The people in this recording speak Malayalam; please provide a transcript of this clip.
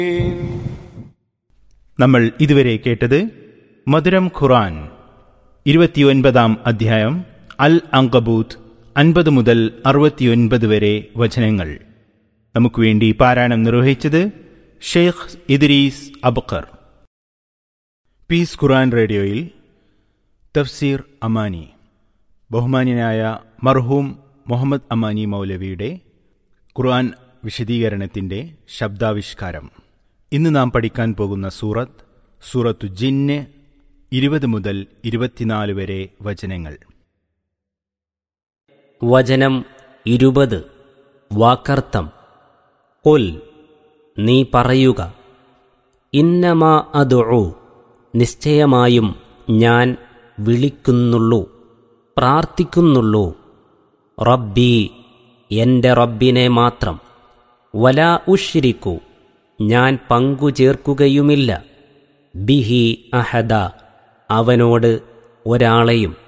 നമ്മൾ ഇതുവരെ കേട്ടത് മധുരം ഖുറാൻ ഇരുപത്തിയൊൻപതാം അധ്യായം അൽ അങ്കബൂത്ത് അൻപത് മുതൽ അറുപത്തിയൊൻപത് വരെ വചനങ്ങൾ നമുക്ക് വേണ്ടി പാരായണം നിർവഹിച്ചത് Sheikh Idris Abkar peace Quran റേഡിയോയിൽ തഫ്സീർ അമാനി ബഹുമാന്യനായ മർഹൂം മുഹമ്മദ് അമാനി മൗലവിയുടെ ഖുർആൻ വിശദീകരണത്തിന്റെ ശബ്ദാവിഷ്കാരം ഇന്ന് നാം പഠിക്കാൻ പോകുന്ന സൂറത്ത് സൂറത്തു ജിന്ന് ഇരുപത് മുതൽ ഇരുപത്തിനാല് വരെ വചനങ്ങൾ വചനം ഇരുപത് വാക്കർത്ഥം കൊൽ നീ പറയുക ഇന്നമാ അതുഉ നിശ്ചയമായും ഞാൻ വിളിക്കുന്നുള്ളൂ പ്രാർത്ഥിക്കുന്നുള്ളൂ റബ്ബി എന്റെ റബ്ബിനെ മാത്രം വലാ ഉഷ്രിക്കു ഞാൻ പങ്കു ചേർക്കുകയുമില്ല ബിഹി അഹദ അവനോട് ഒരാളെയും